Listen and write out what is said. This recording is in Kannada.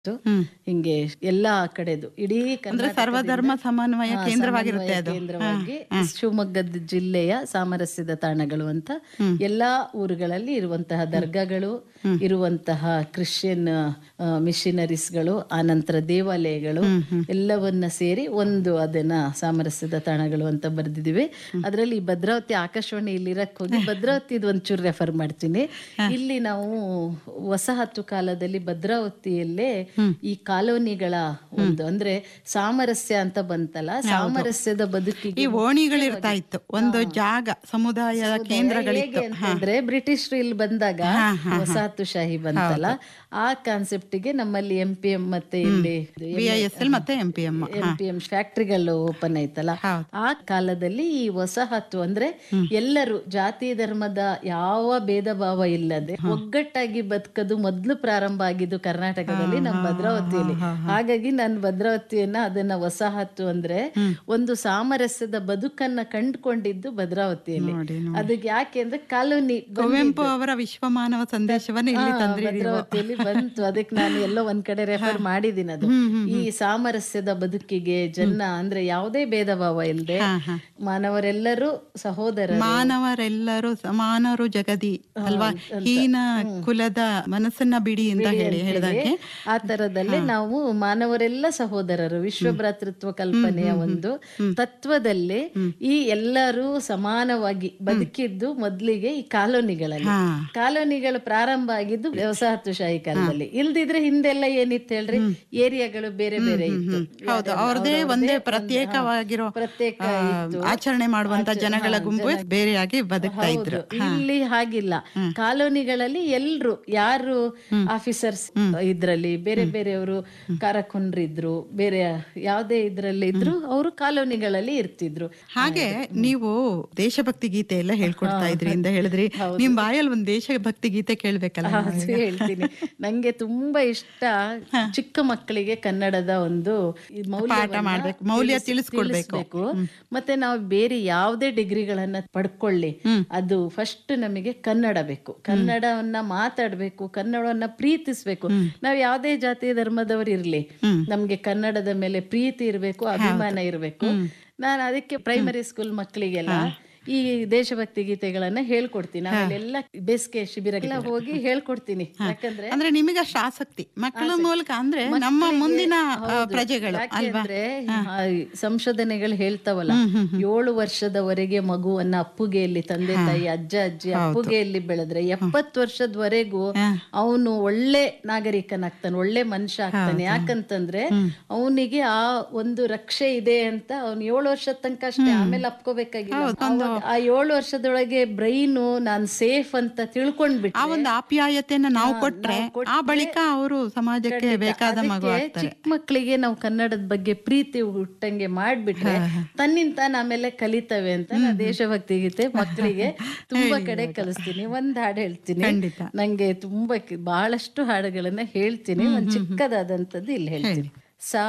ಹಿಂಗೆ ಎಲ್ಲಾ ಕಡೆದು ಇಡೀ ಅಂದ್ರೆ ಕರ್ನಾಟಕದಿಂದ- ಸರ್ವಧರ್ಮ ಸಮನ್ವಯ ಹಾ, ಕೇಂದ್ರವಾಗಿರುತ್ತೆ ಸಮನ್ವಯ ಅದು ಕೇಂದ್ರವಾಗಿ ಶಿವಮೊಗ್ಗದ ಜಿಲ್ಲೆಯ ಸಾಮರಸ್ಯದ ತಾಣಗಳು ಅಂತ ಎಲ್ಲಾ ಊರುಗಳಲ್ಲಿ ಇರುವಂತಹ ದರ್ಗಾಗಳು ಇರುವಂತಹ ಕ್ರಿಶ್ಚಿಯನ್ ಮಿಷನರೀಸ್ಗಳು ಆನಂತರ ದೇವಾಲಯಗಳು ಎಲ್ಲವನ್ನ ಸೇರಿ ಒಂದು ಅದನ್ನ ಸಾಮರಸ್ಯದ ತಾಣಗಳು ಅಂತ ಬರೆದಿದ್ದೀವಿ ಅದರಲ್ಲಿ ಈ ಭದ್ರಾವತಿ ಆಕಾಶವಾಣಿ ಇಲ್ಲಿರಕ್ ಹೋಗಿ ಭದ್ರಾವತಿದು ಒಂಚೂರು ರೆಫರ್ ಮಾಡ್ತೀನಿ ಇಲ್ಲಿ ನಾವು ವಸಾಹತು ಕಾಲದಲ್ಲಿ ಭದ್ರಾವತಿಯಲ್ಲೇ ಈ ಕಾಲೋನಿಗಳ ಒಂದು ಅಂದ್ರೆ ಸಾಮರಸ್ಯ ಅಂತ ಬಂತಲ್ಲ ಸಾಮರಸ್ಯದ ಬದುಕಿಗೆ ಈ ಓಣಿಗಳಿರ್ತಾ ಇತ್ತು ಒಂದು ಜಾಗ ಸಮುದಾಯದ ಕೇಂದ್ರಗಳಿತ್ತು ಹೇಗೆ ಅಂತಂದ್ರೆ ಬ್ರಿಟಿಷರು ಇಲ್ಲಿ ಬಂದಾಗ ವಸಾಹತುಶಾಹಿ ಬಂತಲ್ಲ ಆ ಕಾನ್ಸೆಪ್ಟ್ ಗೆ ನಮ್ಮಲ್ಲಿ ಎಂ ಪಿ ಎಂ ಮತ್ತೆ ಇಲ್ಲಿ ಬಿ ಐ ಎಸ್ ಎಲ್ ಮತ್ತೆ M P M M P M ಫ್ಯಾಕ್ಟ್ರಿಗಳು ಓಪನ್ ಆಯ್ತಲ್ಲ ಹೌದು. ಆ ಕಾಲದಲ್ಲಿ ಈ ವಸಾಹತು ಅಂದ್ರೆ ಎಲ್ಲರೂ ಜಾತಿ ಧರ್ಮದ ಯಾವ ಭೇದ ಭಾವ ಇಲ್ಲದೆ ಒಗ್ಗಟ್ಟಾಗಿ ಬದುಕದು ಮೊದ್ಲು ಪ್ರಾರಂಭ ಆಗಿದ್ದು ಕರ್ನಾಟಕದಲ್ಲಿ ನಮ್ಮ ಭದ್ರಾವತಿಯಲ್ಲಿ ಹಾಗಾಗಿ ನಾನು ಭದ್ರಾವತಿಯನ್ನ ಅದನ್ನ ವಸಾಹತು ಅಂದ್ರೆ ಒಂದು ಸಾಮರಸ್ಯದ ಬದುಕನ್ನ ಕಂಡುಕೊಂಡಿದ್ದು ಭದ್ರಾವತಿಯಲ್ಲಿ ನೋಡಿ, ಅದಕ್ಕೆ ಯಾಕೆ ಅಂದ್ರೆ ಕಾಲೋನಿ ಕುವೆಂಪು ಅವರ ವಿಶ್ವಮಾನವ ಸಂದೇಶವನ್ನ ಇಲ್ಲಿ ತಂದ್ರಿ ನೀವು. ಭದ್ರಾವತಿಯಲ್ಲಿ ಬಂತು ಅದಕ್ಕೆ ನಾನು ಎಲ್ಲೋ ಒಂದ್ ಕಡೆ ರೆಫರ್ ಮಾಡಿದ್ದೀನಿ ಅದು ಈ ಸಾಮರಸ್ಯದ ಬದುಕಿಗೆ ಜನ ಅಂದ್ರೆ ಯಾವುದೇ ಭೇದ ಭಾವ ಇಲ್ಲದೆ ಮಾನವರೆಲ್ಲರೂ ಸಹೋದರ ಮಾನವರೆಲ್ಲರೂ ಸಮಾನರು ಜಗದಿ ಅಲ್ವಾ ಹೀನ ಕುಲದ ಮನಸ್ಸನ್ನ ಬಿಡಿ ಅಂತ ಹೇಳಿ ಹೇಳಿದಾಗೆ ಆ ತರದಲ್ಲೇ ನಾವು ಮಾನವರೆಲ್ಲ ಸಹೋದರರು ವಿಶ್ವ ಭ್ರಾತೃತ್ವ ಕಲ್ಪನೆಯ ಒಂದು ತತ್ವದಲ್ಲಿ ಈ ಎಲ್ಲರೂ ಸಮಾನವಾಗಿ ಬದುಕಿದ್ದು ಮೊದ್ಲಿಗೆ ಈ ಕಾಲೋನಿಗಳಲ್ಲಿ ಹಾ ಕಾಲೋನಿಗಳು ಪ್ರಾರಂಭ ಆಗಿದ್ದು ವಸಾಹತುಶಾಹಿ ಕಾಲದಲ್ಲಿ ಇಲ್ದಿದ್ರೆ ಹಿಂದೆಲ್ಲ ಏನಿತ್ತು ಹೇಳ್ರಿ ಏರಿಯಾಗಳು ಬೇರೆ ಬೇರೆ ಇತ್ತು ಹೌದು ಅವ್ರದೇ ಒಂದೇ ಪ್ರತ್ಯೇಕವಾಗಿರೋ ಪ್ರತ್ಯೇಕ ಆ, ಆಚರಣೆ ಮಾಡುವಂತ ಜನಗಳ ಗುಂಪು ಬೇರೆಯಾಗಿ ಬದುಕ್ತಾ ಇದ್ರು ಇಲ್ಲಿ ಹಾಗಿಲ್ಲ ಕಾಲೋನಿಗಳಲ್ಲಿ ಎಲ್ರು ಯಾರು ಆಫೀಸರ್ಸ್ ಇದ್ರಲ್ಲಿ ಬೇರೆ ಬೇರೆಯವರು ಕಾರಕುನ್ರಿದ್ರು ಬೇರೆ ಯಾವ್ದೇ ಇದ್ರಲ್ಲಿ ಇದ್ರು ಅವರು ಕಾಲೋನಿಗಳಲ್ಲಿ ಇರ್ತಿದ್ರು ಹಾಗೆ ನೀವು ದೇಶಭಕ್ತಿ ಗೀತೆ ಎಲ್ಲ ಹೇಳ್ಕೊಡ್ತಾ ಇದ್ರಿ ಅಂತ ಹೇಳಿದ್ರಿ ನಿಮ್ ಬಾಯಲ್ಲಿ ಒಂದ್ ದೇಶಭಕ್ತಿ ಗೀತೆ ಕೇಳ್ಬೇಕಲ್ಲ ಅದು ಹೇಳ್ತೀನಿ ನಂಗೆ ತುಂಬಾ ಇಷ್ಟ ಚಿಕ್ಕ ಮಕ್ಕಳಿಗೆ ಕನ್ನಡದ ಒಂದು ಈ ಮೌಲ್ಯವನ್ನ ಮಾಡ್ಬೇಕು, ಮೌಲ್ಯ ತಿಳಿಸ್- ತಿಳಿಸ್ಕೊಡ್ಬೇಕು. ತಿಳಿಸ್ಬೇಕು. ಮತ್ತೆ ನಾವು ಬೇರೆ ಯಾವುದೇ ಡಿಗ್ರಿಗಳನ್ನ ಪಡ್ಕೊಳ್ಳಿ ಅದು ಫಸ್ಟ್ ನಮಗೆ ಕನ್ನಡ ಬೇಕು ಕನ್ನಡವನ್ನ ಮಾತಾಡ್ಬೇಕು ಕನ್ನಡವನ್ನ ಪ್ರೀತಿಸ್ಬೇಕು ನಾವ್ ಯಾವುದೇ ಜಾತಿ ಧರ್ಮದವರು ಇರ್ಲಿ ನಮ್ಗೆ ಕನ್ನಡದ ಮೇಲೆ ಪ್ರೀತಿ ಇರಬೇಕು ಅಭಿಮಾನ ಇರಬೇಕು ನಾನು ಅದಕ್ಕೆ ಪ್ರೈಮರಿ ಸ್ಕೂಲ್ ಮಕ್ಕಳಿಗೆಲ್ಲ ಈ ದೇಶಭಕ್ತಿ ಗೀತೆಗಳನ್ನ ಹೇಳ್ಕೊಡ್ತೀನಿ ಆಮೇಲೆ ಎಲ್ಲ ಬೇಸಿಗೆ ಶಿಬಿರಕ್ಕೆಲ್ಲ ಹೋಗಿ ಹೇಳ್ಕೊಡ್ತೀನಿ ಯಾಕಂದ್ರೆ ಅಂದ್ರೆ ನಿಮಗೆ ಅಷ್ಟು ಆಸಕ್ತಿ ಮಕ್ಕಳ ಮೂಲಕ ಅಂದ್ರೆ ನಮ್ಮ ಮುಂದಿನ ಆ, ಪ್ರಜೆಗಳು ಅಲ್ವಾ ಯಾಕೆಂದ್ರೆ ಆ, ಸಂಶೋಧನೆಗಳು ಹೇಳ್ತಾವಲ್ಲ ಏಳು ವರ್ಷದವರೆಗೆ ಮಗುವನ್ನ ಅಪ್ಪುಗೆಯಲ್ಲಿ ತಂದೆ ತಾಯಿ ಅಜ್ಜ ಅಜ್ಜಿ ಅಪ್ಪುಗೆಯಲ್ಲಿ ಬೆಳೆದ್ರೆ ಎಪ್ಪತ್ತು ವರ್ಷದವರೆಗೂ ಅವನು ಒಳ್ಳೆ ನಾಗರಿಕನಾಗ್ತಾನೆ ಒಳ್ಳೆ ಮನುಷ್ಯ ಆಗ್ತಾನೆ ಯಾಕಂತಂದ್ರೆ ಅವನಿಗೆ ಆ ಒಂದು ರಕ್ಷೆ ಇದೆ ಅಂತ ಅವ್ನು ಏಳು ವರ್ಷದ ತನಕ ಅಷ್ಟೇ ಆಮೇಲೆ ಅಪ್ಕೋಬೇಕಾಗಿಲ್ಲ ಅವಾಗ ಆ ಏಳು ವರ್ಷದೊಳಗೆ ಬ್ರೈನು ನಾನ್ ಸೇಫ್ ಅಂತ ಆ ತಿಳ್ಕೊಂಡ್ಬಿಟ್ಟು ಒಂದು ಆಪ್ಯಾಯತೆಯನ್ನ ನಾವು ಕೊಟ್ರೆ ಆ ಬಳಿಕ ಅವರು ಸಮಾಜಕ್ಕೆ ಬೇಕಾದ ಮಗು ಆಗ್ತಾರೆ ಚಿಕ್ಕ ಮಕ್ಕಳಿಗೆ ನಾವು ಕನ್ನಡದ ಬಗ್ಗೆ ಪ್ರೀತಿ ಹುಟ್ಟಂಗೆ ಮಾಡ್ಬಿಟ್ರೆ ತನ್ನಿಂದ ತಾನು ಆಮೇಲೆ ಕಲಿತವೆ ಅಂತ ನಾ ದೇಶಭಕ್ತಿ ಗೀತೆ ಮಕ್ಕಳಿಗೆ ತುಂಬಾ ಕಡೆ ಕಲಿಸ್ತೀನಿ ಒಂದ್ ಹಾಡು ಹೇಳ್ತೀನಿ ಖಂಡಿತ. ನಂಗೆ ತುಂಬಾ ಕಿ- ಬಹಳಷ್ಟು ಹಾಡುಗಳನ್ನ ಹೇಳ್ತೀನಿ ಒಂದ್ ಚಿಕ್ಕದಾದಂತದ್ದು ಇಲ್ಲಿ ಹೇಳ್ತೀನಿ ಸಾ